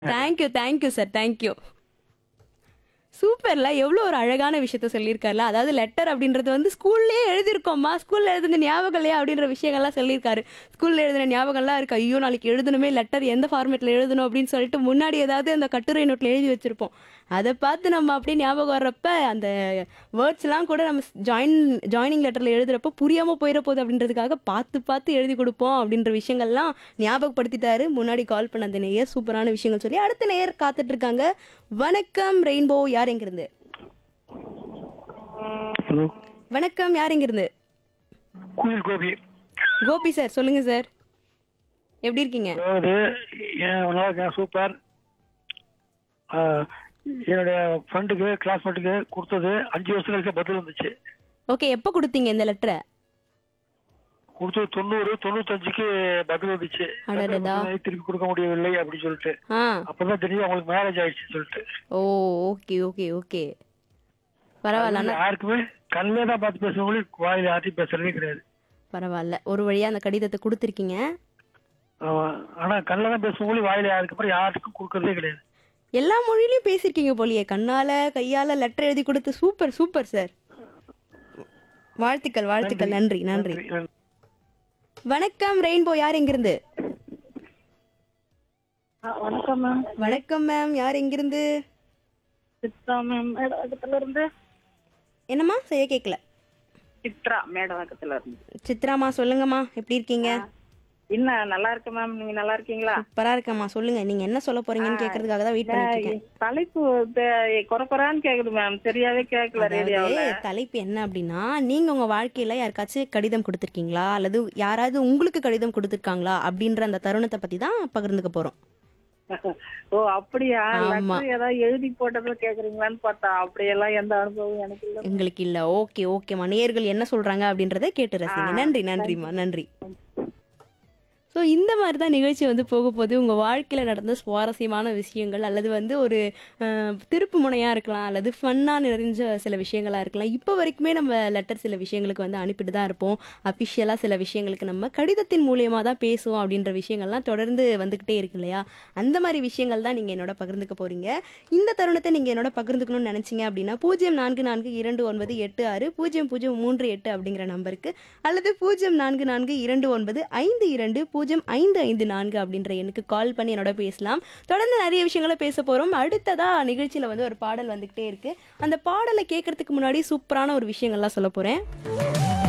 Thank you thank you sir thank you சூப்பர்ல எவ்வளோ ஒரு அழகான விஷயத்த சொல்லியிருக்காருல அதாவது லெட்டர் அப்படின்றது வந்து ஸ்கூல்லேயே எழுதியிருக்கோம்மா ஸ்கூல்ல எழுதின ஞாபகம் இல்லையா அப்படின்ற விஷயங்கள்லாம் சொல்லியிருக்காரு ஸ்கூல்ல எழுதின ஞாபகம்லாம் இருக்கு ஐயோ நாளைக்கு எழுதணுமே லெட்டர் எந்த ஃபார்மேட்ல எழுதணும் அப்படின்னு சொல்லிட்டு முன்னாடி ஏதாவது அந்த கட்டுரை நோட்ல எழுதி வச்சிருப்போம் அதை பார்த்து நம்ம அப்படியே ஞாபகம் வர்றப்ப அந்த வேர்ட்ஸ்லாம் கூட நம்ம ஜாயின் ஜாயினிங் லெட்டரில் எழுதுறப்ப புரியாமல் போயிட போகுது அப்படின்றதுக்காக பார்த்து பார்த்து எழுதி கொடுப்போம் அப்படின்ற விஷயங்கள்லாம் ஞாபகப்படுத்திட்டாரு முன்னாடி கால் பண்ண அந்த நேயர் சூப்பரான விஷயங்கள் சொல்லி அடுத்த நேயர் காத்துட்டு இருக்காங்க வணக்கம் ரெயின்போ யார் எங்கிருந்து ஹலோ வணக்கம் யார் எங்கிருந்து குயில் கோபி கோபி சார் சொல்லுங்க சார் எப்படி இருக்கீங்க அதாவது ஏன் நல்லா இருக்கேன் சூப்பர் ஆஹ், என்னுடைய ஃப்ரெண்டுக்கு கிளாஸ்மேட்டுக்கு கொடுத்தது அஞ்சு வருஷம் கழிச்சு பதில் வந்துச்சு ஓகே எப்போ கொடுத்தீங்க இந்த லெட்டரை கொடுத்தது தொண்ணூறு தொண்ணூத்தஞ்சுக்கு பதில் வந்துச்சு அடடடா. திருப்பி கொடுக்க முடியவில்லை அப்படின்னு சொல்லிட்டு ஆ அப்பதான் தெரியும் அவங்களுக்கு மேரேஜ் ஆயிடுச்சுன்னு சொல்லிட்டு ஓ ஓகே ஓகே ஓகே பரவாயில்ல ஆனா யாருக்குமே கல்லே தான் பார்த்து பேசுறவங்களுக்கு வாயில யார்ட்டையும் பேசுறதே கிடையாது பரவாயில்ல ஒரு வழியா அந்த கடிதத்தை கொடுத்துருக்கீங்க ஆமா. ஆனா கல்ல தான் பேசுறவங்களுக்கு வாயில யாருக்கு அப்புறம் யாருக்கும் கொடுக்கறதே கிடையாது எல்லா மொழியிலயும் பேசியிருக்கீங்க போலியே கண்ணால கையால லெட்டர் எழுதி கொடுத்து சூப்பர் சூப்பர் சார் வாழ்த்துக்கள் வாழ்த்துக்கள் நன்றி நன்றி நன்றி. வணக்கம் ரெயின்போ யார் எங்கிருந்து வணக்கம் மேம் வணக்கம் மேம் யார் எங்கிருந்து சித்ரா மேம் மேடவாக்கத்துல இருந்து என்னம்மா செய்ய கேட்கல சித்ரா மேடவாக்கத்துல இருந்து சித்ராமா சொல்லுங்கம்மா எப்படி இருக்கீங்க என்ன நல்லா இருக்கு மேம் நீங்க நல்லா இருக்கீங்களா சூப்பரா இருக்கம்மா சொல்லுங்க நீங்க என்ன சொல்ல போறீங்கன்னு கேட்கறதுக்காக தான் வெயிட் பண்ணிட்டு இருக்கேன் தலைப்பு குறக்குறான்னு கேக்குது மேம் சரியாவே கேட்கல ரேடியோல அதாவது தலைப்பு என்ன அப்படின்னா நீங்க உங்க வாழ்க்கையில யாருக்காச்சும் கடிதம் கொடுத்துருக்கீங்களா அல்லது யாராவது உங்களுக்கு கடிதம் கொடுத்துருக்காங்களா அப்படின்ற அந்த தருணத்தை பத்தி தான் பகிர்ந்துக்க போறோம் ஓ அப்படியா ஆமா. லெட்டர் ஏதாவது எழுதி போட்டதை கேக்குறீங்களான்னு பார்த்தா அப்படியெல்லாம் எந்த அனுபவம் எனக்கு இல்ல உங்களுக்கு இல்ல ஓகே ஓகேம்மா நேயர்கள் என்ன சொல்றாங்க அப்படின்றத கேட்டு ரசிங்க நன்றி நன்றிம்மா நன்றி ஸோ இந்த மாதிரி தான் நிகழ்ச்சி வந்து போக போது உங்கள் வாழ்க்கையில் நடந்த சுவாரஸ்யமான விஷயங்கள் அல்லது வந்து ஒரு அஹ், திருப்பு முனையாக இருக்கலாம் அல்லது ஃபன்னாக நிறைஞ்ச சில விஷயங்களாக இருக்கலாம் இப்போ வரைக்குமே நம்ம லெட்டர் சில விஷயங்களுக்கு வந்து அனுப்பிட்டு தான் இருப்போம் அஃபிஷியலாக சில விஷயங்களுக்கு நம்ம கடிதத்தின் மூலியமாக தான் பேசுவோம் அப்படின்ற விஷயங்கள்லாம் தொடர்ந்து வந்துக்கிட்டே இருக்கு இல்லையா அந்த மாதிரி விஷயங்கள் தான் நீங்கள் என்னோட பகிர்ந்துக்க போகிறீங்க இந்த தருணத்தை நீங்கள் என்னோட பகிர்ந்துக்கணும்னு நினச்சிங்க அப்படின்னா பூஜ்ஜியம் நான்கு நான்கு இரண்டு ஒன்பது எட்டு ஆறு பூஜ்ஜியம் பூஜ்ஜியம் மூன்று எட்டு அப்படிங்கிற நம்பருக்கு அல்லது பூஜ்ஜியம் நான்கு நான்கு இரண்டு ஒன்பது ஐந்து இரண்டு பூஜ்ஜியம் ஐந்து ஐந்து நான்கு அப்படின்ற எண்ணுக்கு கால் பண்ணி என்னோட பேசலாம் தொடர்ந்து நிறைய விஷயங்களை பேச போகிறோம் அடுத்ததா நிகழ்ச்சியில் வந்து ஒரு பாடல் வந்துக்கிட்டே இருக்கு அந்த பாடலை கேட்கறதுக்கு முன்னாடி சூப்பரான ஒரு விஷயங்கள்லாம் சொல்ல போகிறேன்